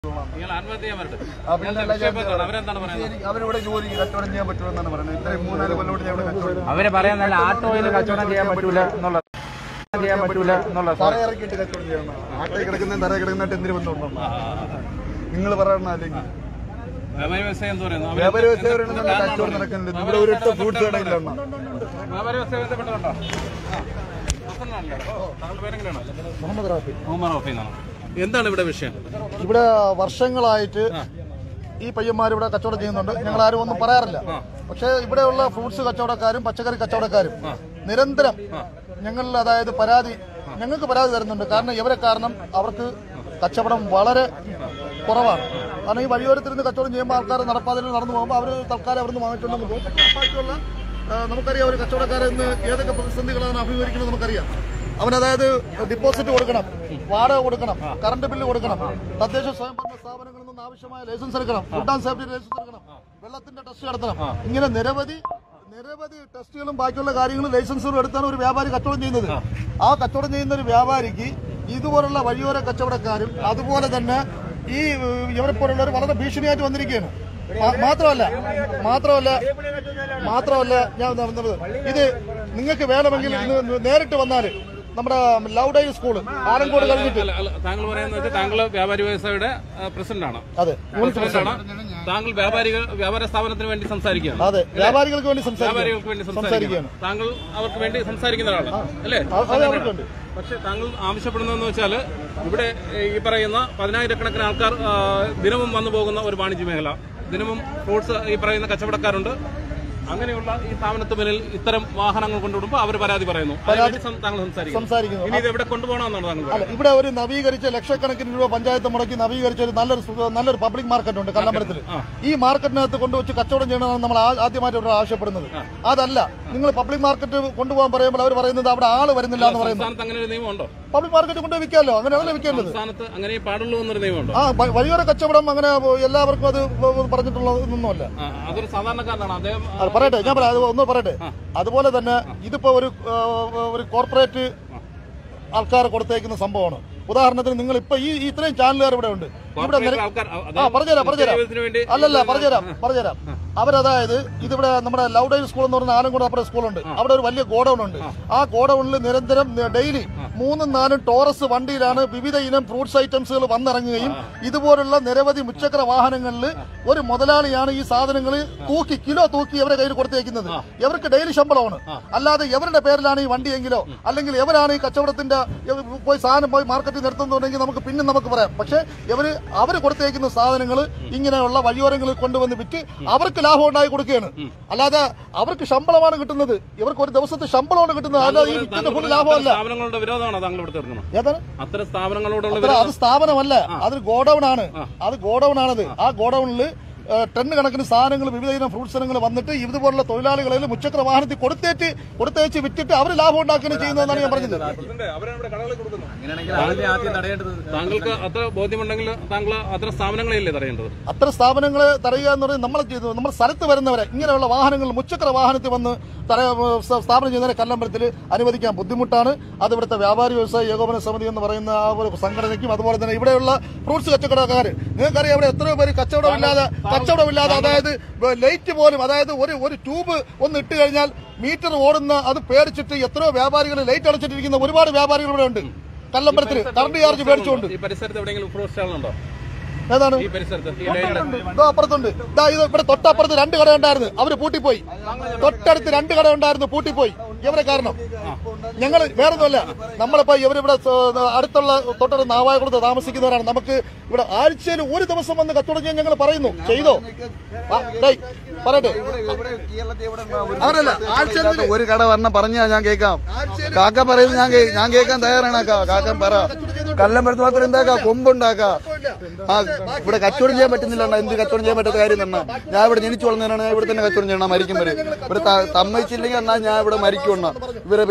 നിങ്ങൾ ആത്മഹത്യ ചെയ്യാൻ വരട്ടെ ആ, പിന്നെ ഇങ്ങനത്തെ അല്ല, വിഷയപ്പെട്ടാണ് അവരെന്താണ് പറയുന്നത് എനിക്ക് അവരിവിടെ ജോലി കച്ചവടം ചെയ്യാൻ പറ്റുമെന്നാണ് പറയുന്നത് ഇത്രയും മൂന്നാല് കൊല്ലം കൊണ്ട് ഞാൻ ഇവിടെ കച്ചവടം ചെയ്തു. അവര് പറയുന്നല്ല ആട്ടോയിൽ കച്ചവടം ചെയ്യാൻ പറ്റൂല എന്നുള്ള ചെയ്യാൻ പറ്റൂല എന്നുള്ള തറ ഇറക്കിയിട്ട് കച്ചവടം ചെയ്യണം ആട്ടയിൽ കിടക്കുന്ന തറ കിടക്കുന്നതായിട്ട് എന്തിനു ബന്ധമുണ്ടോ നിങ്ങൾ പറയണ അല്ലെങ്കിൽ വ്യാപാരി വ്യവസായം എന്ന് പറയുന്നത് അവര് വ്യാപാരി വ്യവസായം പറയുന്നത് കച്ചവടം നടക്കുന്നുണ്ട് ഇവിടെ ഒരു ഒറ്റ ഫ്രൂട്ട്സ് കടയില്ല എണ്ണ വ്യാപാരി വ്യവസായം ബന്ധപ്പെട്ടുണ്ടോ താങ്കളുടെ പേരെങ്ങനെയാണ് മുഹമ്മദ് റാഫി മുഹമ്മദ് റഫീ എന്നാണ് എന്താണ് ഇവിടെ വിഷയം ഇവിടെ വർഷങ്ങളായിട്ട് ഈ പയ്യന്മാർ ഇവിടെ കച്ചവടം ചെയ്യുന്നുണ്ട് ഞങ്ങൾ ആരും ഒന്നും പറയാറില്ല പക്ഷേ ഇവിടെയുള്ള ഫ്രൂട്ട്സ് കച്ചവടക്കാരും പച്ചക്കറി കച്ചവടക്കാരും നിരന്തരം ഞങ്ങളിൽ അതായത് പരാതി ഞങ്ങൾക്ക് പരാതി തരുന്നുണ്ട് കാരണം ഇവരെ കാരണം അവർക്ക് കച്ചവടം വളരെ കുറവാണ് കാരണം ഈ വഴിയോരത്തിരുന്ന് കച്ചവടം ചെയ്യുമ്പോൾ ആൾക്കാർ നടപ്പാതയിൽ നടന്നു പോകുമ്പോൾ അവർ തൽക്കാലം അവിടുന്ന് വാങ്ങിച്ചുകൊണ്ടെന്ന് പോകും പക്ഷേ ബാക്കിയുള്ള ആ, നമുക്കറിയാം ഒരു കച്ചവടക്കാരൻ ഇന്ന് ഏതൊക്കെ പ്രതിസന്ധികളാണ് അഭിമുഖീകരിക്കുന്നത് നമുക്കറിയാം അവൻ അതായത് ഡിപ്പോസിറ്റ് കൊടുക്കണം വാടക കൊടുക്കണം കറണ്ട് ബില്ല് കൊടുക്കണം തദ്ദേശ സ്വയംഭരണ സ്ഥാപനങ്ങളിൽ നിന്ന് ആവശ്യമായ ലൈസൻസ് എടുക്കണം ഫുഡ് ആൻഡ് സേഫ്റ്റി ലൈസൻസ് എടുക്കണം വെള്ളത്തിന്റെ ടെസ്റ്റ് നടത്തണം ഇങ്ങനെ നിരവധി നിരവധി ടെസ്റ്റുകളും ബാക്കിയുള്ള കാര്യങ്ങളും ലൈസൻസുകളും എടുത്താണ് ഒരു വ്യാപാരി കച്ചവടം ചെയ്യുന്നത് ആ കച്ചവടം ചെയ്യുന്ന ഒരു വ്യാപാരിക്ക് ഇതുപോലുള്ള വഴിയോര കച്ചവടക്കാരും അതുപോലെ തന്നെ ഈ ഏഹ്, ഇവരെ പോലുള്ളവർ വളരെ ഭീഷണിയായിട്ട് വന്നിരിക്കുകയാണ് മാ- മാത്രമല്ല മാത്രമല്ല മാത്രമല്ല ഞാൻ പറഞ്ഞത് ഇത് നിങ്ങൾക്ക് വേണമെങ്കിൽ ഇന്ന് നേരിട്ട് വന്നാൽ നമ്മുടെ ലൗഡൈ സ്കൂള് ആലങ്കോട് കഴിഞ്ഞിട്ട് അല്ല, അല്ല, താങ്കൾ പറയുന്നത് വെച്ചാൽ താങ്കൾ വ്യാപാരി വ്യവസായിയുടെ പ്രസിഡന്റ് ആണ് അതെ പ്രസിഡന്റ് ആണ് താങ്കൾ വ്യാപാരികൾ വ്യാപാര സ്ഥാപനത്തിന് വേണ്ടി സംസാരിക്കുകയാണ് അതെ വ്യാപാരികൾക്ക് വേണ്ടി സംസാരിക്കാം വ്യാപാരികൾക്ക് വേണ്ടി സംസാരിക്കുകയാണ് താങ്കൾ അവർക്ക് വേണ്ടി സംസാരിക്കുന്ന ഒരാളാണ് അല്ലേ അത് അവർക്കുണ്ട് പക്ഷെ താങ്കൾ ആവശ്യപ്പെടുന്നതെന്ന് വെച്ചാൽ ഇവിടെ ഏഹ്, ഈ പറയുന്ന പതിനായിരക്കണക്കിന് ആൾക്കാർ ആ, ദിനവും വന്നു പോകുന്ന ഒരു വാണിജ്യ മേഖല ദിനവും ഫ്രൂട്ട്സ് ഈ പറയുന്ന കച്ചവടക്കാരുണ്ട് അങ്ങനെയുള്ള ഈ സ്ഥാപനത്തിന് മുന്നിൽ ഇത്തരം വാഹനങ്ങൾ കൊണ്ടുവിടുമ്പോൾ അവർ പരാതി പറയുന്നു അതിനുവേണ്ടി സം- താങ്കൾ സംസാരിക്കുന്നു സംസാരിക്കുന്നു ഇനി ഇത് എവിടെ കൊണ്ടുപോകണമെന്നാണ് താങ്കൾ അല്ല ഇവിടെ ഒരു നവീകരിച്ച ലക്ഷക്കണക്കിന് രൂപ പഞ്ചായത്ത് മുടക്കി നവീകരിച്ച ഒരു നല്ലൊരു സു- നല്ലൊരു പബ്ലിക് മാർക്കറ്റ് ഉണ്ട് കല്ലമ്പലത്തിൽ ഈ മാർക്കറ്റിനകത്ത് കൊണ്ടുവച്ച് കച്ചവടം ചെയ്യണമെന്നാണ് നമ്മൾ ആ- ആദ്യമായിട്ട് ഇവിടെ ആവശ്യപ്പെടുന്നത് അതല്ല നിങ്ങൾ പബ്ലിക് മാർക്കറ്റ് കൊണ്ടുപോകാൻ പറയുമ്പോൾ അവർ പറയുന്നത് അവിടെ ആള് വരുന്നില്ല എന്ന് പറയുന്നു സംസ്ഥാനത്ത് അങ്ങനെ ഒരു നിയമമുണ്ടോ പബ്ലിക് മാർക്കറ്റ് കൊണ്ടുപോയി വിൽക്കാമല്ലോ അങ്ങനെയാണല്ലോ വിൽക്കേണ്ടത് സംസ്ഥാനത്ത് അങ്ങനെ പാടുള്ളൂ എന്നൊരു നിയമമുണ്ടോ ആ വ- വഴിയോര കച്ചവടം അങ്ങനെ എല്ലാവർക്കും അത് പറഞ്ഞിട്ടുള്ളതൊന്നുമല്ല ആ, അതൊരു സാധാരണക്കാരനാണ് അദ്ദേഹം അത് പറയട്ടെ ഞാൻ പറയാം അത് ഒന്ന് പറയട്ടെ അതുപോലെ തന്നെ ഇതിപ്പോ ഒരു ആ, ഒരു കോർപ്പറേറ്റ് ആൾക്കാർ കൊടുത്തേക്കുന്ന സംഭവമാണ് ഉദാഹരണത്തിന് നിങ്ങൾ ഇപ്പൊ ഈ ഈ ഇത്രയും ചാനലുകാർ ഇവിടെ ഉണ്ട് ഇവിടെ നിര- ആൾക്കാർ ആ പറഞ്ഞുതരാം പറഞ്ഞുതരാം നിത്യജീവിതത്തിന് വേണ്ടി അല്ലല്ല പറഞ്ഞുതരാം പറഞ്ഞുതരാം അവരതായത് ഇതിവിടെ നമ്മുടെ ലൗഡൈ സ്കൂൾ എന്ന് പറഞ്ഞ ആലങ്കോട് അപ്പുറം സ്കൂളുണ്ട് അവിടെ ഒരു വലിയ ഗോഡൌൺ ഉണ്ട് ആ ഗോഡൌണിൽ നിരന്തരം ഡെയിലി മൂന്നും നാലും ടോറസ് വണ്ടിയിലാണ് വിവിധ ഇനം ഫ്രൂട്ട്സ് ഐറ്റംസുകൾ വന്നിറങ്ങുകയും ഇതുപോലുള്ള നിരവധി മുച്ചക്ര വാഹനങ്ങളിൽ ഒരു മുതലാളിയാണ് ഈ സാധനങ്ങൾ തൂക്കി കിലോ തൂക്കി അവരുടെ കയ്യിൽ കൊടുത്തേക്കുന്നത് ഇവർക്ക് ഡെയിലി ശമ്പളമാണ് അല്ലാതെ എവരുടെ പേരിലാണ് ഈ വണ്ടിയെങ്കിലോ അല്ലെങ്കിൽ എവരാണ് ഈ കച്ചവടത്തിന്റെ ഇവർ പോയി സാധനം പോയി മാർക്കറ്റിൽ നിർത്തുന്നുണ്ടെങ്കിൽ നമുക്ക് പിന്നെ നമുക്ക് പറയാം പക്ഷേ ഇവര് അവർ കൊടുത്തേക്കുന്ന സാധനങ്ങൾ ഇങ്ങനെയുള്ള വഴിയോരങ്ങളിൽ കൊണ്ടുവന്ന് വിറ്റ് അവർക്ക് ലാഭം ഉണ്ടായി കൊടുക്കുകയാണ് അല്ലാതെ അവർക്ക് ശമ്പളമാണ് കിട്ടുന്നത് ഇവർക്ക് ഒരു ദിവസത്തെ ശമ്പളമാണ് കിട്ടുന്നത് അല്ലാതെ ഈ വിറ്റിന്റെ ഫുൾ ലാഭമല്ല സ്ഥാപനങ്ങളുടെ വിരോധമാണോ താങ്കൾ ഇവിടെ തീർക്കുന്നത് ഏതാണ് അത്തരം സ്ഥാപനങ്ങളോടുള്ള അത്ര അത് സ്ഥാപനമല്ല അത് ഗോഡൌൺ ആണ് അത് ഗോഡൌൺ ആണത് ആ ഗോഡൌണിൽ ടൺ കണക്കിന് സാധനങ്ങൾ വിവിധ ഇനം ഫ്രൂട്ട്സ് ഇനങ്ങൾ വന്നിട്ട് ഇതുപോലുള്ള തൊഴിലാളികളിൽ മുച്ചക്ര വാഹനത്തിൽ കൊടുത്തേറ്റ് കൊടുത്തേച്ച് വിറ്റിട്ട് അവർ ലാഭം ഉണ്ടാക്കുകയാണ് ചെയ്യുന്നതെന്നാണ് ഞാൻ പറഞ്ഞത് താങ്കൾക്ക് അത്ര ബോധ്യമുണ്ടെങ്കിൽ താങ്കൾ അത്തരം സ്ഥാപനങ്ങളെയല്ലേ തടയേണ്ടത് അത്തരം സ്ഥാപനങ്ങളെ തടയുക എന്ന് പറയുന്നത് നമ്മൾ ചെയ്തു നമ്മുടെ സ്ഥലത്ത് വരുന്നവരെ ഇങ്ങനെയുള്ള വാഹനങ്ങൾ മുച്ചക്ര വാഹനത്തിൽ വന്ന് തട സ- സ്ഥാപനം ചെയ്യുന്നവരെ കല്ലമ്പലത്തിൽ അനുവദിക്കാൻ ബുദ്ധിമുട്ടാണ് അത് ഇവിടുത്തെ വ്യാപാരി വ്യവസായ ഏകോപന സമിതി എന്ന് പറയുന്ന ആ ഒരു സംഘടനയ്ക്കും അതുപോലെ തന്നെ ഇവിടെയുള്ള ഫ്രൂട്ട്സ് കച്ചവടക്കാർ നിങ്ങൾക്കറിയാം ഇവിടെ എത്രയോ പേര് കച്ചവടമില്ലാതെ കച്ചവടമില്ലാതെ അതായത് ലൈറ്റ് പോലും അതായത് ഒരു ഒരു ട്യൂബ് ഒന്ന് ഇട്ട് കഴിഞ്ഞാൽ മീറ്റർ ഓടുന്ന അത് പേടിച്ചിട്ട് എത്രയോ വ്യാപാരികൾ ലൈറ്റ് അടച്ചിട്ടിരിക്കുന്ന ഒരുപാട് വ്യാപാരികൾ ഇവിടെ ഉണ്ട് കല്ലമ്പലത്തിൽ കറണ്ട് ചാർജ് പേടിച്ചുകൊണ്ട് ഈ പരിസരത്ത് എവിടെയെങ്കിലും ഫ്രൂട്ട് സ്റ്റാളുണ്ടോ ഏതാണ് ഈ പരിസരത്ത് ഈ ലൈനിൽ ഇതോ അപ്പുറത്തുണ്ട് ഇതാ ഇത് ഇവിടെ തൊട്ടപ്പുറത്ത് രണ്ട് കട ഉണ്ടായിരുന്നു അവര് പൂട്ടിപ്പോയി തൊട്ടടുത്ത് രണ്ട് കട ഉണ്ടായിരുന്നു പൂട്ടിപ്പോയി ഇവരെ കാരണം ഞങ്ങൾ വേറൊന്നുമല്ല നമ്മളിപ്പോ ഇവരിവിടെ സ- അടുത്തുള്ള തൊട്ടടുത്ത് നാവായകുളത്ത് താമസിക്കുന്നവരാണ് നമുക്ക് ഇവിടെ ആഴ്ചയിൽ ഒരു ദിവസം വന്ന് കച്ചവടം ചെയ്യാൻ ഞങ്ങൾ പറയുന്നു ചെയ്തോ ആ, ഡേയ്, പറയട്ടെ അങ്ങനല്ല ആഴ്ചയിൽ ഒരു കട വന്ന പറഞ്ഞാ ഞാൻ കേൾക്കാം കാക്ക പറയുന്നത് ഞാൻ കേ- ഞാൻ കേൾക്കാൻ തയ്യാറാണ് കാക്ക കാക്കൻ പറ കല്ലമ്പരത്ത് മാത്രം എന്താക്കാ കൊമ്പുണ്ടാക്കാ ആ ഇവിടെ കച്ചവടം ചെയ്യാൻ പറ്റുന്നില്ല അണ്ണാ. എന്ത് കച്ചവടം ചെയ്യാൻ പറ്റാത്ത കാര്യം തന്നെ ഞാൻ ഇവിടെ ജനിച്ചു വളർന്നതാണ് ഞാൻ ഇവിടെ തന്നെ കച്ചവടം ചെയ്യണം മരിക്കും വരെ ഇവിടെ ത- സമ്മതിച്ചില്ലെങ്കിൽ എന്നാ ഞാൻ ഇവിടെ മരിക്കും അണ്ണാ ഇവരെ പേരെഴുതി വെച്ചിട്ട്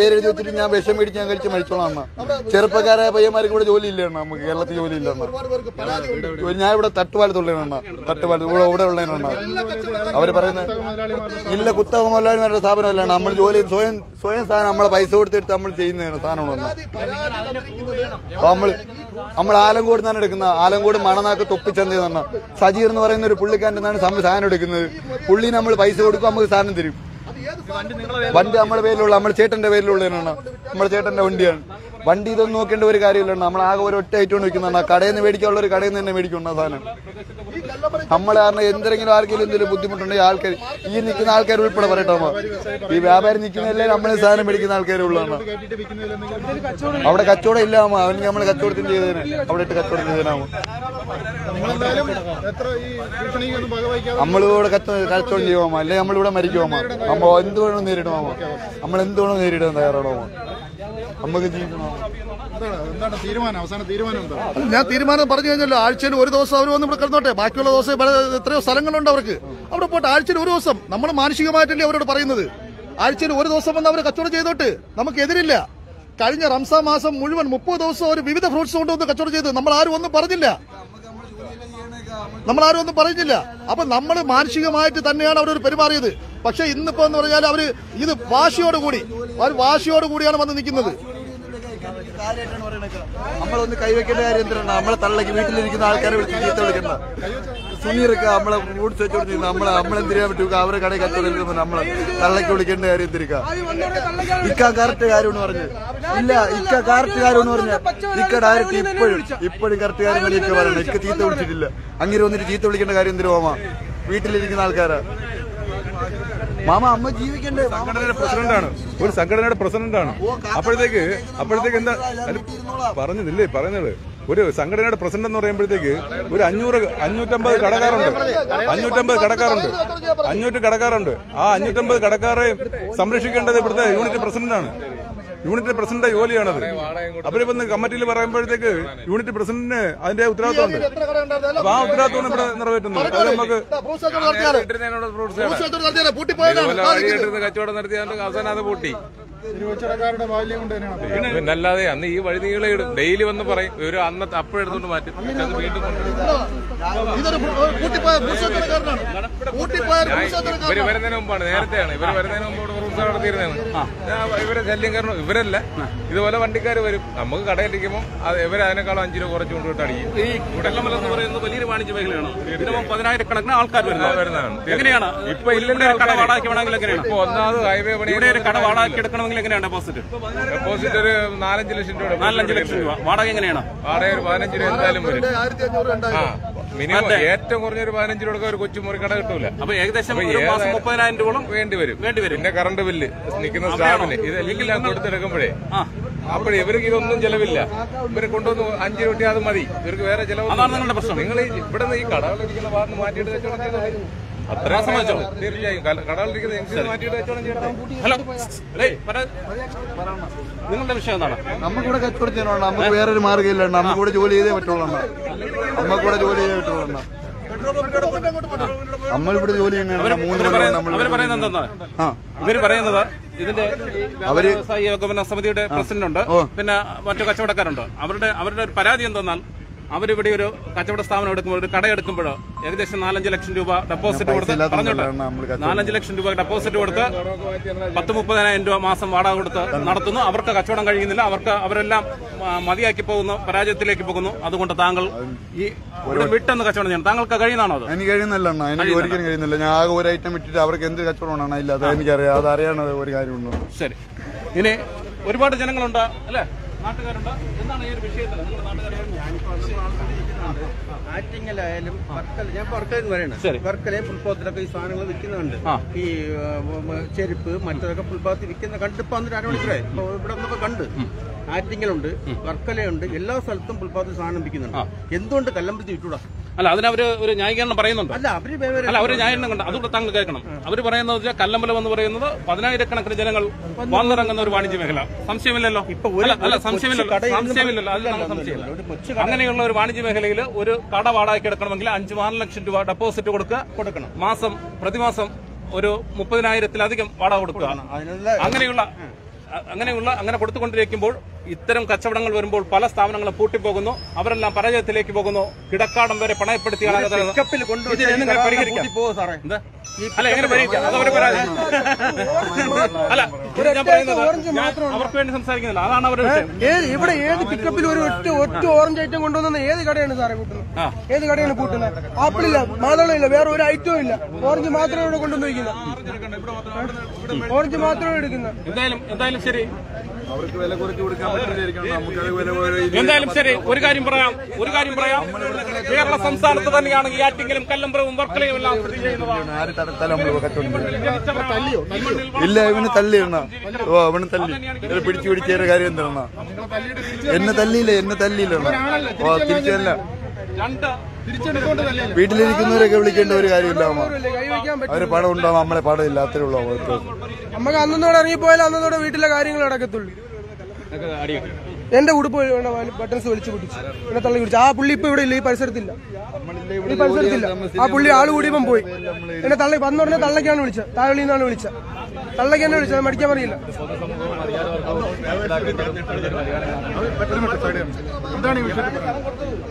വീട്ടിൽ ഞാൻ വിഷം മേടിച്ച് ഞാൻ കഴിച്ച് മരിച്ചോളാം അണ്ണ ചെറുപ്പക്കാരായ പയ്യന്മാർക്ക് ഇവിടെ ജോലി ഇല്ല അണ്ണ നമുക്ക് കേരളത്തിൽ ജോലി ഇല്ല അണ്ണ ഒരുപാട് പേർക്ക് പരാതിയുണ്ട് ഞാൻ ഇവിടെ തട്ടുപാലത്തുള്ളതാണ് അണ്ണ തട്ടുപാലത്ത് ഇവിടെ ഇവിടെ ഉള്ളതാണ് അവര് പറയുന്നത് ഇല്ല കുത്തക മുതലാളിമാരുടെ സ്ഥാപനമല്ല നമ്മൾ ജോലി സ്വയം സ്വയം സാധനം നമ്മളെ പൈസ കൊടുത്തിട്ട് നമ്മൾ ചെയ്യുന്നതാണ് സാധനമാണ് അപ്പൊ നമ്മൾ നമ്മൾ ആലങ്കോട് നിന്നാണ് എടുക്കുന്നത് ആലങ്കോട് മണനാക്ക് തൊപ്പിച്ചന്തി തന്നെ സജീർ എന്ന് പറയുന്ന ഒരു പുള്ളിക്കാരൻ്റെ നിന്നാണ് നമ്മൾ സാധനം എടുക്കുന്നത് പുള്ളി നമ്മൾ പൈസ കൊടുക്കും നമുക്ക് സാധനം തരും വണ്ടി നമ്മുടെ പേരിലുള്ള നമ്മുടെ ചേട്ടന്റെ പേരിലുള്ളതാണ് നമ്മുടെ ചേട്ടന്റെ വണ്ടിയാണ് വണ്ടി ഇതൊന്നും നോക്കേണ്ട ഒരു കാര്യമില്ല നമ്മൾ ആകെ ഒരു ഒറ്റ ഐറ്റം വെക്കുന്നതാണ് കടയിൽ നിന്ന് മേടിക്കാനുള്ള ഒരു കടയിൽ നിന്ന് തന്നെ മേടിക്കുന്ന സാധനം നമ്മൾ കാരണം എന്തെങ്കിലും ആർക്കെങ്കിലും എന്തെങ്കിലും ബുദ്ധിമുട്ടുണ്ടെങ്കിൽ ആൾക്കാർ ഈ നിൽക്കുന്ന ആൾക്കാർ ഉൾപ്പെടെ പറയട്ടോ അമ്മ. ഈ വ്യാപാരി നിൽക്കുന്നതല്ലേ നമ്മളെ സാധനം മേടിക്കുന്ന ആൾക്കാരെ ഉള്ളതാണ് അവിടെ കച്ചവടം ഇല്ല അമ്മ അവന് നമ്മൾ കച്ചവടത്തിന് ചെയ്തതിന് അവിടെ ഇട്ട് കച്ചവടം ചെയ്തതിനാവും നിങ്ങളെന്തായാലും എത്ര ഈ ഭീഷണിക്കൊന്നും വകവയ്ക്കാതെ നമ്മളിവിടെ കച്ച കച്ചവടം ചെയ്യുമോ അല്ലെ നമ്മളിവിടെ മരിക്കുമോ അമ്മ എന്ത് വേണം നേരിടുമോ നമ്മൾ എന്ത് വേണം നേരിടാൻ തയ്യാറാണോ നമുക്ക് ജീവിക്കണോ എന്താണ് എന്താണ് തീരുമാനം അവസാന തീരുമാനം എന്താ അല്ല, ഞാൻ തീരുമാനം പറഞ്ഞു കഴിഞ്ഞല്ലോ ആഴ്ചയിൽ ഒരു ദിവസം അവർ വന്ന് ഇവിടെ കിടന്നോട്ടെ ബാക്കിയുള്ള ദിവസം ഇവിടെ എത്രയോ സ്ഥലങ്ങളുണ്ട് അവർക്ക് അവിടെ പോട്ടെ ആഴ്ചയിൽ ഒരു ദിവസം നമ്മൾ മാനസികമായിട്ടല്ലേ അവരോട് പറയുന്നത് ആഴ്ചയിൽ ഒരു ദിവസം വന്ന് അവർ കച്ചവടം ചെയ്തോട്ട് നമുക്ക് എതിരില്ല കഴിഞ്ഞ റംസാൻ മാസം മുഴുവൻ മുപ്പത് ദിവസം അവർ വിവിധ ഫ്രൂട്ട്സ് കൊണ്ടുവന്ന് കച്ചവടം ചെയ്ത് നമ്മൾ ആരും ഒന്നും പറഞ്ഞില്ല നമ്മൾ ആരും ഒന്നും പറഞ്ഞില്ല അപ്പൊ നമ്മൾ മാനസികമായിട്ട് തന്നെയാണ് അവരൊരു പെരുമാറിയത് പക്ഷെ ഇന്നിപ്പോ എന്ന് പറഞ്ഞാൽ അവര് ഇത് വാശിയോടുകൂടി അവർ വാശിയോടുകൂടിയാണ് വന്ന് നിൽക്കുന്നത് നമ്മളൊന്ന് കൈവെക്കേണ്ട കാര്യം എന്തിനാണ് നമ്മളെ തള്ളക്ക് വീട്ടിലിരിക്കുന്ന ആൾക്കാരെ വിളിച്ച് ചീത്ത വിളിക്കണ്ട സുനീറൊക്കെ നമ്മളെ ഫ്രൂട്ട്സ് വെച്ചോണ്ടിരുന്ന നമ്മളെ നമ്മളെന്തിനാ പറ്റുക അവരെ കടയിൽ കച്ചവടം നമ്മളെ തള്ളക്ക് വിളിക്കേണ്ട കാര്യം എന്തിരിക്ക ഇക്ക കറക്റ്റ് കാര്യമെന്ന് പറഞ്ഞു ഇല്ല ഇക്ക കറക്റ്റ് കാര്യമെന്ന് പറഞ്ഞു ഇക്ക ഡയറക്റ്റ് ഇപ്പോഴും ഇപ്പോഴും കറക്റ്റ് കാര്യം തന്നെ ഇക്ക പറയണം ഇക്ക ചീത്ത വിളിച്ചിട്ടില്ല അങ്ങനെ വന്നിട്ട് ചീത്ത വിളിക്കേണ്ട കാര്യം എന്തിനു മാമ വീട്ടിലിരിക്കുന്ന ആൾക്കാരാ മാമ അമ്മ ജീവിക്കണ്ടേ മാമ സംഘടനയുടെ പ്രസിഡന്റാണ് ഒരു സംഘടനയുടെ പ്രസിഡന്റാണ് അപ്പോഴത്തേക്ക് അപ്പോഴത്തേക്ക് എന്താ അല്ല, പറഞ്ഞതില്ലേ പറയുന്നത് ഒരു സംഘടനയുടെ പ്രസിഡന്റ് എന്ന് പറയുമ്പോഴത്തേക്ക് ഒരു അഞ്ഞൂറ് അഞ്ഞൂറ്റമ്പത് കടക്കാരുണ്ട് അഞ്ഞൂറ്റമ്പത് കടക്കാരുണ്ട് അഞ്ഞൂറ് കടക്കാരുണ്ട് ആ അഞ്ഞൂറ്റമ്പത് കടക്കാരെ സംരക്ഷിക്കേണ്ടത് ഇവിടുത്തെ യൂണിറ്റ് പ്രസിഡന്റാണ് യൂണിറ്റ് പ്രസിഡന്റ് ജോലിയാണത് അവരിപ്പോ കമ്മിറ്റിയിൽ പറയുമ്പോഴത്തേക്ക് യൂണിറ്റ് പ്രസിഡന്റിന് അതിന്റെ ഉത്തരവാദിത്തമുണ്ട് എത്ര കട ഉണ്ടായിരുന്നാലും അപ്പൊ ആ ഉത്തരവാദിത്വം ഇവിടെ നിറവേറ്റുന്നു അത് നമുക്ക് ഫ്രൂട്ട്സ് കച്ചവടം നടത്തിയാല് ഫ്രൂട്ട്സ് കച്ചവടം നടത്തിയാല് പൂട്ടിപ്പോയതാണ് ആ നിൽക്കുന്നത്. കച്ചവടം നടത്തിയാണ്ട് അവസാനം അത് പൂട്ടി തിരുവച്ചടക്കാരുടെ ബാല്യം കൊണ്ട് തന്നെയാണ് പിന്നല്ലാതെ അന്ന് ഈ വഴി നീളെ ഇടും ഡെയിലി വന്ന് പറയും ഒരു അന്നത്തെ അപ്പോഴെടുത്തോണ്ട് മാറ്റും പിന്നെ അത് വീണ്ടും കൊണ്ടുവരും. ഇതൊരു ഫ്രൂ- പൂട്ടിപ്പോയ ഫ്രൂട്ട്സ് കച്ചവടക്കാരനാണ് പൂട്ടിപ്പോയ ഒരു ഫ്രൂട്ട്സ് ഇവര് കച്ചവടക്കാരനാണ് വരുന്നതിന് മുമ്പാണ് നേരത്തെയാണ് ഇവര് വരുന്നതിന് മുമ്പ് ഇവിടെ ഫ്രൂട്ട്സ് നടത്തിയിരുന്നതാണ് ഇവരെ ശല്യം കാരണം ഇവരല്ല ഇതുപോലെ വണ്ടിക്കാർ വരും നമുക്ക് കടയിലിരിക്കുമ്പോൾ അത് ഇവര് അതിനേക്കാളും അഞ്ചു രൂപ കുറച്ച് കൊണ്ടുപോയിട്ട് അടിക്കും ഈ കുടക്കമല എന്ന് പറയുന്നത് വലിയൊരു വാണിജ്യ മേഖലയാണ് ദിനവും പതിനായിരക്കണക്കിന് ആൾക്കാർ വരുന്നത് വരുന്നതാണ് എങ്ങനെയാണ് ഇപ്പൊ ഇല്ലല്ലോ ഇവിടെ ഒരു കട ആൾക്കാര്. വാടകയ്ക്ക് വേണമെങ്കിൽ എങ്ങനെയാണ് ഇപ്പൊ ഒന്നാമത് ഹൈവേ പണി ഇവിടെ ഒരു കട വാടകയ്ക്ക് എടുക്കണമെങ്കിൽ എങ്ങനെയാണ് ഡെപ്പോസിറ്റ് ഡെപ്പോസിറ്റ് ഒരു നാലഞ്ച് ലക്ഷം രൂപ നാലഞ്ച് ലക്ഷം രൂപ വാടക എങ്ങനെയാണ് വാടക ഒരു പതിനഞ്ച് രൂപ എന്തായാലും വരും ആയിരത്തി അഞ്ഞൂറ് ആ രണ്ടായിരം മിനിമം ഏറ്റവും കുറഞ്ഞ ഒരു പതിനഞ്ച് രൂപ ഒരു കൊച്ചു മുറി കട കിട്ടൂല അപ്പൊ ഏകദേശം അപ്പൊ ഒരു മാസം ഏതായാലും മുപ്പതിനായിരം രൂപ വേണ്ടി വരും വേണ്ടി വരും പിന്നെ കറണ്ട് ബില്ല് നിൽക്കുന്ന സ്റ്റാഫിന് ഇതെല്ലാം കൊടുത്തെടുക്കുമ്പോഴേ ആ അപ്പോഴേ ഇവർക്ക് ഇതൊന്നും ചെലവില്ല ഇവര് കൊണ്ടുവന്ന് അഞ്ച് രൂപ അത് മതി ഇവർക്ക് വേറെ ചെലവ് അതാണ് നിങ്ങളുടെ പ്രശ്നം. നിങ്ങൾ ഇവിടെ നിന്ന് ഈ കടകളിരിക്കുന്ന ഭാഗത്ത് മാറ്റിയിട്ട് കച്ചവടം ചെയ്താൽ അത്ര സമ്മതിച്ചോ? തീർച്ചയായും കട- കടകളിരിക്കുന്ന ജംഗ്ഷനിൽ മാറ്റിയിട്ട് കച്ചവടം ചെയ്യണം ഹലോ അല്ലേ പറ- നിങ്ങളുടെ വിഷയം എന്താണ് നമുക്കിവിടെ കച്ചവടം ചെയ്യണം നമുക്ക് വേറൊരു മാർഗ്ഗമില്ല നമുക്കിവിടെ ജോലി ചെയ്തേ പറ്റുള്ളൂ അണ്ണാ. നമുക്കിവിടെ ജോലി ചെയ്തേ പറ്റുള്ളൂ അണ്ണാ. നമ്മളിവിടെ ജോലി ചെയ്യുന്ന മൂന്ന് അവര് കൊല്ലം പറയുന്നത് നമ്മൾ അവര് പറയുന്നത് എന്താ ആ ഇവര് പറയുന്നത് ഇതിന്റെ അവര് വ്യവസായ ഏകോപന സമിതിയുടെ പ്രസിഡന്റ് ഉണ്ട് ഓ. പിന്നെ മറ്റു കച്ചവടക്കാരുണ്ട് അവരുടെ അവരുടെ ഒരു പരാതി എന്തെന്നാൽ അവരിവിടെ ഒരു കച്ചവട സ്ഥാപനം എടുക്കുമ്പോൾ ഒരു കട എടുക്കുമ്പോൾ ഏകദേശം നാലഞ്ച് ലക്ഷം രൂപ ഡെപ്പോസിറ്റ് കൊടുത്ത് ഇല്ലാത്ത പറഞ്ഞോട്ടെ കൊണ്ടാണ് നമ്മള് കച്ചവടം നാലഞ്ച് ലക്ഷം രൂപ ഡെപ്പോസിറ്റ് കൊടുത്ത് പത്ത് മുപ്പതിനായിരം രൂപ മാസം വാടക കൊടുത്ത് നടത്തുന്നു അവർക്ക് കച്ചവടം കഴിയുന്നില്ല അവർക്ക് അവരെല്ലാം ആ, മതിയാക്കി പോകുന്നു പരാജയത്തിലേക്ക് പോകുന്നു അതുകൊണ്ട് താങ്കൾ ഈ ഇവിടെ വിട്ടെന്ന് കച്ചവടം ചെയ്യണം താങ്കൾക്ക് കഴിയുന്നതാണോ അത് എനിക്ക് കഴിയുന്നില്ല അണ്ണാ എനിക്ക് ഒരിക്കലും കഴിയുന്നില്ല ഞാൻ ആകെ ഒരു ഐറ്റം വിട്ടിട്ട് അവർക്ക് എന്ത് കച്ചവടമാണ് ഇല്ല അത് എനിക്കറിയാം അത് അറിയാൻ ഒരു കാര്യമുണ്ടോ ശരി ഇനി ഒരുപാട് ജനങ്ങളുണ്ട് അല്ലേ നാട്ടുകാരുണ്ട് എന്താണ് ഈ ഒരു വിഷയത്തിൽ നിങ്ങളുടെ നാട്ടുകാർ ആറ്റിങ്ങലായാലും വർക്കല ഞാൻ വർക്കല പറയണ ശരി. വർക്കലയും ഫുൾപാത്തിലൊക്കെ ഈ സാധനങ്ങൾ വിൽക്കുന്നുണ്ട് ആ. ഈ ആ, മ- മ- ചെരുപ്പ് മറ്റതൊക്കെ ഫുൾപാത്ത് വിൽക്കുന്ന കണ്ടിപ്പോ അന്നൊരു അരമണിക്കൂറായി ഇപ്പൊ ഇവിടെ നിന്നൊക്കെ കണ്ട് ആറ്റിങ്ങലുണ്ട് വർക്കലയുണ്ട് എല്ലാ സ്ഥലത്തും ഫുൾപാത്ത് സാധനം വിൽക്കുന്നുണ്ട് എന്തുകൊണ്ട് കല്ലമ്പലത്തിൽ വിട്ടൂടാ അല്ല അതിനവര് ഒരു ന്യായീകരണം പറയുന്നുണ്ട് അല്ല അവര് വേറെ അല്ല അവര് ന്യായീകരണം കണ്ട് അതുകൂടെ താങ്കൾ കേൾക്കണം അവര് പറയുന്നത് വെച്ചാൽ കല്ലമ്പലം എന്ന് പറയുന്നത് പതിനായിരക്കണക്കിന് ജനങ്ങൾ വന്നിറങ്ങുന്ന ഒരു വാണിജ്യ മേഖല സംശയമില്ലല്ലോ അല്ല, അല്ല സംശയമില്ലല്ലോ സംശയമില്ലല്ലോ അതിലാണ് സംശയമില്ല അങ്ങനെയുള്ള ഒരു വാണിജ്യ മേഖലയിൽ ഒരു കട വാടകയ്ക്ക് എടുക്കണമെങ്കിൽ അഞ്ച് ആറ് ലക്ഷം രൂപ ഡെപ്പോസിറ്റ് കൊടുക്കുക കൊടുക്കണം മാസം പ്രതിമാസം ഒരു മുപ്പതിനായിരത്തിലധികം വാടക കൊടുക്കുക അതിനുള്ള അങ്ങനെയുള്ള അ- അങ്ങനെയുള്ള അങ്ങനെ കൊടുത്തുകൊണ്ടിരിക്കുമ്പോൾ ഇത്തരം കച്ചവടങ്ങൾ വരുമ്പോൾ പല സ്ഥാപനങ്ങളും പൂട്ടിപ്പോകുന്നു അവരെല്ലാം പരാജയത്തിലേക്ക് പോകുന്നു കിടക്കാടം വരെ പണയപ്പെടുത്തിയാണ് അത് പിക്കപ്പിൽ കൊണ്ടുവച്ച് ഇത് എങ്ങനെ ഈ പരിഹരിക്കാം കൂട്ടി പോവോ സാറേ? എന്താ? അല്ല എങ്ങനെ പരിഹരിക്കാം അത് അവരെ പരാതി അല്ല ഇത് ഞാൻ പറയുന്നത് ഞാൻ അവർക്ക് വേണ്ടി സംസാരിക്കുന്നില്ല അതാണ് അവരുടെ വിഷയം ഏത് ഇവിടെ ഏത് പിക്കപ്പിൽ ഒരു ഒറ്റ ഒറ്റ ഓറഞ്ച് ഐറ്റം കൊണ്ടുവന്ന ഏത് കടയാണ് സാറേ കൂട്ടുന്നത് ഏത് കടയാണ് കൂട്ടുന്നത് ആപ്പിൾ ഇല്ല മാതളം ഇല്ല വേറെ ഒരു ഐറ്റവും ഇല്ല ഓറഞ്ച് മാത്രമേ ഇവിടെ കൊണ്ടുവന്ന് വയ്ക്കുന്നത് ഓറഞ്ച് മാത്രമേ എടുക്കുന്നത് എന്തായാലും എന്തായാലും ശരി അവർക്ക് വില കുറച്ച് കൊടുക്കാൻ പറ്റില്ലായിരിക്കണം നമുക്കത് വില പോലെ എന്തായാലും ശരി ഒരു കാര്യം പറയാം ഒരു കാര്യം പറയാം കേരള സംസ്ഥാനത്ത് തന്നെയാണ് ഈ ആറ്റിങ്ങലും കല്ലമ്പുറവും വർക്കലയും എല്ലാം സ്ഥിതി ചെയ്യുന്നതാണ് ആര് തടുത്താലും നമ്മള് കച്ചവടം ചെയ്യും. ജനിച്ചവരാണ്. ഈ മണ്ണിൽ ഇല്ല ഇവന് തല്ലിടണ ഓ അവന് തല്ലി ഇവര് പിടിച്ചു പിടിച്ചൊരു കാര്യം എന്താണ് എന്നെ തല്ലിയില്ല എന്നെ തല്ലിയില്ല ഓ തിരിച്ചല്ല രണ്ട് തിരിച്ചെടുത്തോണ്ട് തന്നെ വീട്ടിലിരിക്കുന്നവരൊക്കെ വിളിക്കേണ്ട ഒരു കാര്യമില്ല അമ്മ കൈ വയ്ക്കാൻ പറ്റും അവര് പണം ഉണ്ടാവും നമ്മളെ പണം ഇല്ല അത്രേ ഉള്ളൂ അവർക്ക് നമുക്ക് അന്നോടെ ഇറങ്ങിപ്പോയാലും അന്നോടെ വീട്ടിലെ കാര്യങ്ങൾ നടക്കത്തുള്ളൂ എന്റെ ഉടുപ്പ് വേണ്ട ബട്ടൺസ് വലിച്ചു പിടിച്ചു എന്നെ തള്ളി പിടിച്ചു ആ പുള്ളി ഇപ്പൊ ഇവിടെ ഇല്ല ഈ പരിസരത്തില്ല ഈ പരിസരത്തില്ല ആ പുള്ളി ആള് കൂടിയപ്പം പോയി എന്നെ തള്ളി വന്നുടനെ തള്ളക്കാണ് വിളിച്ചത് താഴെ നിന്നാണ് വിളിച്ചത് തള്ളക്കാണ് വിളിച്ചത് മടിക്കാൻ പറയില്ല എന്താണ് ഈ വിഷയത്തിൽ പറയുന്നത്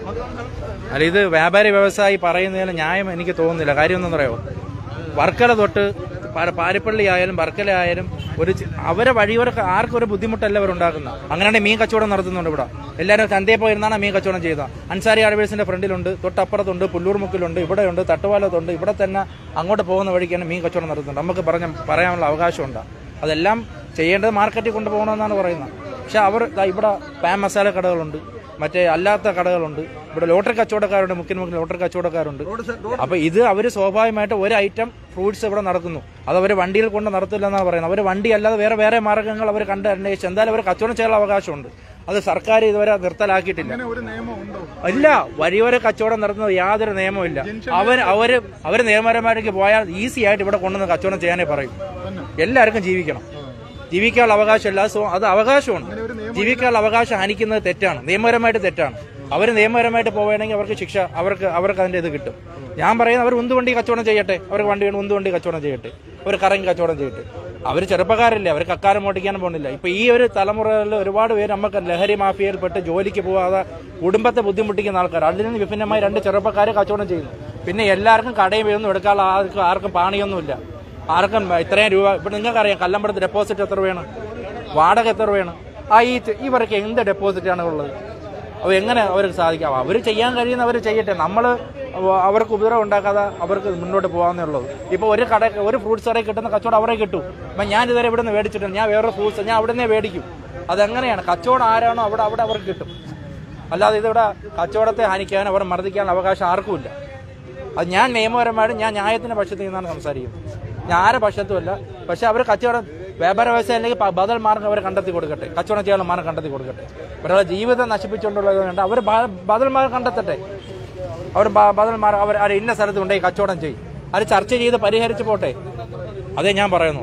അല്ല ഇത് വ്യാപാരി വ്യവസായി പറയുന്നതിന് ന്യായം എനിക്ക് തോന്നുന്നില്ല കാര്യം എന്താണെന്ന് അറിയോ വർക്കല തൊട്ട് പാ- പാരിപ്പള്ളി ആയാലും വർക്കല ആയാലും ഒരു ചി- അവരെ വഴിയോരൊക്കെ ആർക്കും ഒരു ബുദ്ധിമുട്ടല്ല അവർ ഉണ്ടാക്കുന്നത് അങ്ങനെയാണെങ്കിൽ മീൻ കച്ചവടം നടത്തുന്നുണ്ട് ഇവിടെ എല്ലാവരും ചന്തയിൽ പോയിരുന്നാണ് മീൻ കച്ചവടം ചെയ്തത് അൻസാരി ആർവേഴ്സിന്റെ ഫ്രണ്ടിലുണ്ട് തൊട്ടപ്പുറത്തുണ്ട് പുല്ലൂർമുക്കിലുണ്ട് ഇവിടെയുണ്ട് തട്ടുപാലത്തുണ്ട് ഇവിടെ തന്നെ അങ്ങോട്ട് പോകുന്ന വഴിക്കാണ് മീൻ കച്ചവടം നടത്തുന്നുണ്ട് നമുക്ക് പറഞ്ഞ പറയാനുള്ള അവകാശമുണ്ട് അതെല്ലാം ചെയ്യേണ്ടത് മാർക്കറ്റിൽ കൊണ്ടുപോകണമെന്നാണ് പറയുന്നത് പക്ഷെ അവർ ദാ ഇവിടെ പാൻ മസാല കടകളുണ്ട് മറ്റേ അല്ലാത്ത കടകളുണ്ട് ഇവിടെ ലോട്ടറി കച്ചവടക്കാരുണ്ട് മുക്കിന് മുക്കിന് ലോട്ടറി കച്ചവടക്കാരുണ്ട് അപ്പൊ ഇത് അവർ സ്വാഭാവികമായിട്ട് ഒരു ഐറ്റം ഫ്രൂട്ട്സ് ഇവിടെ നടക്കുന്നു അത് അവർ വണ്ടിയിൽ കൊണ്ട് നടത്തില്ല എന്നാണ് പറയുന്നത് അവർ വണ്ടി അല്ലാതെ വേറെ വേറെ മാർഗ്ഗങ്ങൾ അവർ കണ്ട് അന്വേഷിച്ച് എന്തായാലും അവർ കച്ചവടം ചെയ്യാനുള്ള അവകാശമുണ്ട് അത് സർക്കാർ ഇതുവരെ നിർത്തലാക്കിയിട്ടില്ല അങ്ങനെ ഒരു നിയമം ഉണ്ടോ ഇല്ല വഴിയോര കച്ചവടം നടത്തുന്നത് യാതൊരു നിയമവും ഇല്ല അവർ അവര് അവര് നിയമപരമായിട്ട് പോയാൽ ഈസി ആയിട്ട് ഇവിടെ കൊണ്ടുവന്ന് കച്ചവടം ചെയ്യാനേ പറയും എല്ലാവർക്കും ജീവിക്കണം ജീവിക്കാനുള്ള അവകാശമില്ല അത് സ്വ- അത് അവകാശമാണ് ജീവിക്കാനുള്ള അവകാശം ഹനിക്കുന്നത് തെറ്റാണ് നിയമപരമായിട്ട് തെറ്റാണ് അവർ നിയമപരമായിട്ട് പോവുകയാണെങ്കിൽ അവർക്ക് ശിക്ഷ അവർക്ക് അവർക്ക് അതിന്റെ ഇത് കിട്ടും ഞാൻ പറയുന്നത് അവർ ഉന്തുവണ്ടി കച്ചവടം ചെയ്യട്ടെ അവർക്ക് വണ്ടി വേണം ഉന്തുവണ്ടി കച്ചവടം ചെയ്യട്ടെ അവർ കറങ്ങി കച്ചവടം ചെയ്യട്ടെ അവർ ചെറുപ്പക്കാരല്ലേ അവർ കക്കാരം ഓടിക്കാനും പോകുന്നില്ല ഇപ്പൊ ഈ ഒരു തലമുറയിൽ ഒരുപാട് പേര് നമുക്ക് ലഹരി മാഫിയയിൽപ്പെട്ട് ജോലിക്ക് പോകാതെ കുടുംബത്തെ ബുദ്ധിമുട്ടിക്കുന്ന ആൾക്കാർ അതിൽ നിന്ന് വിഭിന്നമായി രണ്ട് ചെറുപ്പക്കാർ കച്ചവടം ചെയ്യുന്നു പിന്നെ എല്ലാവർക്കും കടയും വീഴുന്നു എടുക്കാനുള്ള ആർക്കും ആർക്കും പാണിയൊന്നുമില്ല ആർക്കും ഇത്രയും രൂപ ഇപ്പൊ നിങ്ങൾക്കറിയാം കല്ലമ്പടത്ത് ഡെപ്പോസിറ്റ് എത്ര വേണം വാടക എത്ര വേണം ആ ഈ ഇവർക്ക് എന്ത് ഡെപ്പോസിറ്റ് ആണ് ഉള്ളത് അപ്പോൾ എങ്ങനെ അവർക്ക് സാധിക്കാം അവർ ചെയ്യാൻ കഴിയുന്ന അവർ ചെയ്യട്ടെ നമ്മൾ അവർക്ക് ഉപദ്രവം ഉണ്ടാക്കാതെ അവർക്ക് മുന്നോട്ട് പോകാന്നേ ഉള്ളൂ ഇപ്പോൾ ഒരു കട ഒരു ഫ്രൂട്ട്സ് കടയിൽ കിട്ടുന്ന കച്ചവടം അവരെ കിട്ടും അപ്പം ഞാൻ ഇതുവരെ ഇവിടെ നിന്ന് മേടിച്ചിട്ടുണ്ട് ഞാൻ വേറെ ഫ്രൂട്ട്സ് ഞാൻ അവിടെ നിന്നേ മേടിക്കും അതെങ്ങനെയാണ് കച്ചവടം ആരാണോ അവിടെ അവിടെ അവർക്ക് കിട്ടും അല്ലാതെ ഇതിവിടെ കച്ചവടത്തെ ഹനിക്കാനോ അവർ മർദ്ദിക്കാനുള്ള അവകാശം ആർക്കുമില്ല അത് ഞാൻ നിയമപരമായിട്ട് ഞാൻ ന്യായത്തിന്റെ പക്ഷത്തിൽ നിന്നാണ് സംസാരിക്കുന്നത് ഞാൻ ആരുടെ പക്ഷത്തുമല്ല പക്ഷെ അവർ കച്ചവടം വ്യാപാര വ്യവസായം അല്ലെങ്കിൽ പ- ബദൽ മാർഗം അവർ കണ്ടെത്തി കൊടുക്കട്ടെ കച്ചവടം ചെയ്യാനുള്ള മാർഗം കണ്ടെത്തി കൊടുക്കട്ടെ ഒരാളെ ജീവിതം നശിപ്പിച്ചുകൊണ്ടുള്ളത് വേണ്ട അവർ ബ- ബദൽ മാർഗം കണ്ടെത്തട്ടെ അവർ ബ- ബദൽ മാർഗം അവർ അവർ ഇന്ന സ്ഥലത്ത് കൊണ്ടുപോയി കച്ചവടം ചെയ്യും അത് ചർച്ച ചെയ്ത് പരിഹരിച്ച് പോട്ടെ അതേ ഞാൻ പറയുന്നു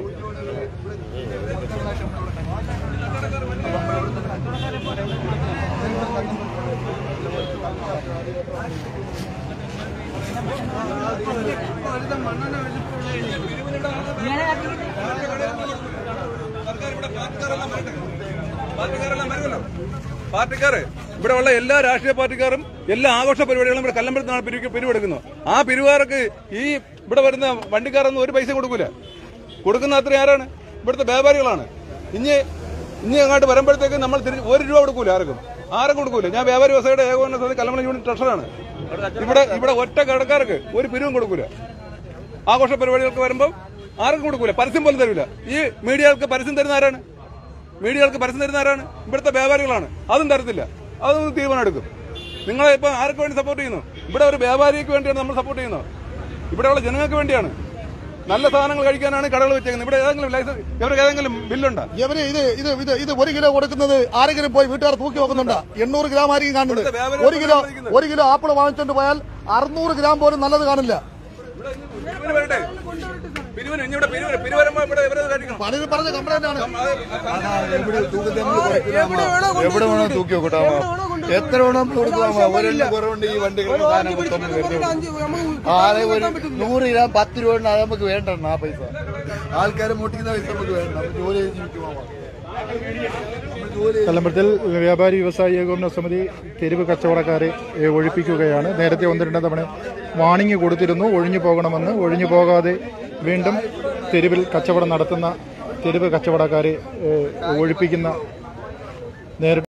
പാർട്ടിക്കാര് ഇവിടെ ഉള്ള എല്ലാ രാഷ്ട്രീയ പാർട്ടിക്കാരും എല്ലാ ആഘോഷ പരിപാടികളും ഇവിടെ കല്ലമ്പലത്താണ് പിരിവ് പിരിവെടുക്കുന്നത് ആ പിരിവുകാർക്ക് ഈ ഇവിടെ വരുന്ന വണ്ടിക്കാരൊന്നും ഒരു പൈസ കൊടുക്കൂല കൊടുക്കുന്ന അത്ര ആരാണ് ഇവിടുത്തെ വ്യാപാരികളാണ് ഇനി ഇനി അങ്ങോട്ട് വരുമ്പോഴത്തേക്ക് നമ്മൾ തിരിച്ച് ഒരു രൂപ കൊടുക്കൂല ആർക്കും ആരും കൊടുക്കൂല ഞാൻ വ്യാപാരി വ്യവസായിയുടെ ഏകോപന സമിതി കല്ലമ്പലം യൂണിറ്റ് ട്രഷറാണ് ഇവിടെ ഇവിടെ ഒറ്റ കടക്കാർക്ക് ഒരു പിരിവും കൊടുക്കൂല ആഘോഷ പരിപാടികൾക്ക് വരുമ്പോൾ ആർക്കും കൊടുക്കൂല പരസ്യം പോലും തരില്ല ഈ മീഡിയകൾക്ക് പരസ്യം തരുന്ന ആരാണ് മീഡിയകൾക്ക് പരസ്യം തരുന്ന ആരാണ് ഇവിടുത്തെ വ്യാപാരികളാണ് അതും തരത്തില്ല അതൊന്നും തീരുമാനം എടുക്കും നിങ്ങളെ ഇപ്പൊ ആർക്ക് വേണ്ടി സപ്പോർട്ട് ചെയ്യുന്നു ഇവിടെ ഒരു വ്യാപാരിക്ക് വേണ്ടിയാണ് നമ്മൾ സപ്പോർട്ട് ചെയ്യുന്നത് ഇവിടെയുള്ള ജനങ്ങൾക്ക് വേണ്ടിയാണ് നല്ല സാധനങ്ങൾ കഴിക്കാനാണ് കടകൾ വെച്ചേക്കുന്നത് ഇവിടെ ഏതെങ്കിലും ലൈസൻസ് ഇവർക്ക് ഏതെങ്കിലും ബില്ലുണ്ടോ ഇവര് ഇത് ഇത് ഇത് ഇത് ഒരു കിലോ കൊടുക്കുന്നത് ആരെങ്കിലും പോയി വീട്ടുകാർ തൂക്കി വെക്കുന്നുണ്ടോ എണ്ണൂറ് ഗ്രാം ആയിരിക്കും കാണുന്നത് ഇവിടുത്തെ വ്യാപാരികൾ ഒരു കിലോ സമ്മതിക്കുന്നത്. ഒരു കിലോ ആപ്പിൾ വാങ്ങിച്ചോണ്ട് പോയാൽ അറുന്നൂറ് ഗ്രാം പോലും നല്ലത് കാണില്ല പിരിവിന് വരട്ടെ പിരിവിന് ഇനി ഇവിടെ പിരിവിന് പിരിവരുമ്പോ ഇവിടെ ഇവരെ കഴിക്കണം പണിയിൽ പറഞ്ഞ കംപ്ലൈന്റ് ആണ് എവിടെ തൂക്കത്തെ നമ്മള് കുറയ്ക്കണം. എവിടെ വേണോ തൂക്കി നോക്കട്ടാ എത്ര വേണോ നമ്മൾ കൊടുക്കാമോ ഒരെണ്ണം കുറവുണ്ട് ഈ വണ്ടികളുടെ സാധനം മൊത്തം വരുന്നത് ആരെ ഒരു നൂറ് ഗ്രാം പത്ത് രൂപ ഉണ്ട് അത് നമുക്ക് വേണ്ട ആ പൈസ ആൾക്കാരെ മുട്ടിക്കുന്ന പൈസ നമുക്ക് വേണ്ട നമുക്ക് ജോലി ചെയ്ത് ജീവിക്കുമോ കല്ലമ്പലത്തിൽ വ്യാപാരി വ്യവസായി ഏകോപന സമിതി തെരുവ് കച്ചവടക്കാരെ ഏ, ഒഴിപ്പിക്കുകയാണ് നേരത്തെ ഒന്ന് രണ്ട് തവണ വാണിംഗ് കൊടുത്തിരുന്നു ഒഴിഞ്ഞു പോകണമെന്ന് ഒഴിഞ്ഞു പോകാതെ വീണ്ടും തെരുവിൽ കച്ചവടം നടത്തുന്ന തെരുവ് കച്ചവടക്കാരെ ഏ, ഒഴിപ്പിക്കുന്ന നേരിട്ട്